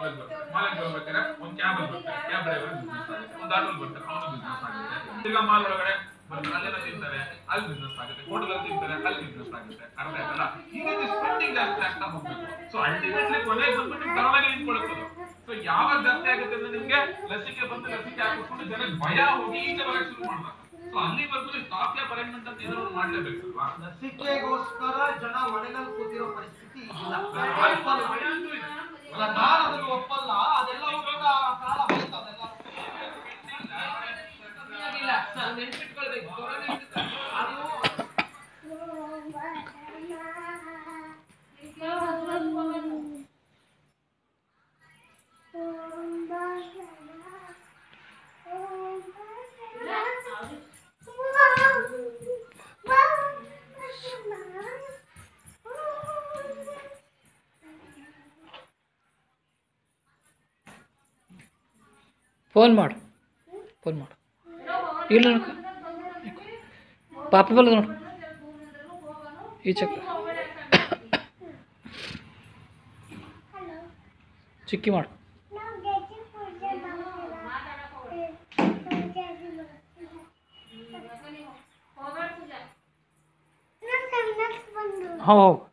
ಮಾಲಕ್ ಬರ್ತಾರೆ ಮಾಲಕ್ ಬರ್ಬೇಕಾದ್ರೆ ಒಂದ್ ಕ್ಯಾಬ್ ಅಲ್ಲಿ ಬರ್ತಾರೆ ಕ್ಯಾಬ್ ಡ್ರೈವರ್ ಬಿಸ್ನೆಸ್ ಆಗುತ್ತೆ ಒಂದ್ ಆಟೋಲ್ ಬರ್ತಾರೆ ಅವನು ಬಿಸ್ನೆಸ್ ಆಗುತ್ತೆ ಈಗ ಮಾಲ್ ಒಳಗಡೆ ಬರ್ತಾರೆ ಅಲ್ಲೆಲ್ಲ ತಿಂತಾರೆ ಅಲ್ಲಿ ಬಿಸ್ನೆಸ್ ಆಗುತ್ತೆ ಹೋಟೆಲ್ ಅಲ್ಲಿ ತಿಂತಾರೆ ಅಲ್ಲಿ ಬಿಸ್ನೆಸ್ ಆಗುತ್ತೆ ಅರ್ಥ ಆಯ್ತಲ್ಲ ಈ ರೀತಿ ಸ್ಪೆಂಡಿಂಗ್ ಜಾಸ್ತಿ ಆಗ್ತಾ ಹೋಗ್ಬೇಕು ಸೊ ಅಲ್ಟಿಮೇಟ್ಲಿ ಕೊನೆಗೆ ಬಂದ್ಬಿಟ್ಟು ನಿಮ್ಗೆ ತರವಾಗಿ ನಿಂತ್ಕೊಳ್ಳೋದು ಸೊ ಯಾವಾಗ ಜಾಸ್ತಿ ಆಗುತ್ತೆ ಅಂದ್ರೆ ನಿಮ್ಗೆ ಲಸಿಕೆ ಬಂದು ಲಸಿಕೆ ಹಾಕಿಸ್ಕೊಂಡು ಜನಕ್ಕೆ ಭಯ ಹೋಗಿ ಈಚೆ ಬರಕ್ಕೆ ಶುರು ಮಾಡ್ತಾರೆ ಸೊ ಅಲ್ಲಿವರೆಗೂ ಸ್ಟಾಪ್ ಕ್ಯಾಪ್ ಅರೇಂಜ್ಮೆಂಟ್ ಅಂತ ಏನಾದ್ರು ಮಾಡ್ಲೇಬೇಕಲ್ವಾ ಲಸಿಕೆಗೋಸ್ಕರ ಜನ ಮನೆಯಲ್ಲಿ ಕೂತಿರೋ ಪರಿಸ್ಥಿತಿ ಇಲ್ಲ ಭಯ ಭಯ ಅಂತೂ ಇದೆ ಅಲ್ಲ, ನಾನು ಅದನ್ನು ಒಪ್ಪಲ್ಲ ಅದೆಲ್ಲವೂ ಕೂಡ ಕಾಲ ಹೋಯ್ತು ಅದೆಲ್ಲ ಇಲ್ಲ ಸರ್ ನೆನ್ಪಿಟ್ಕೊಳ್ಬೇಕು ಕೊರೋನಾ ಇರ್ತದೆ. ಅದು ಫೋನ್ ಮಾಡು ಫೋನ್ ಮಾಡು ಇಲ್ಲ ನೋಡ್ಕೊ ಪಾಪ ಬಲ್ಲ ನೋಡು ಈಚೆ ಚಿಕ್ಕಿ ಮಾಡು ಹಾಂ ಹೋಗು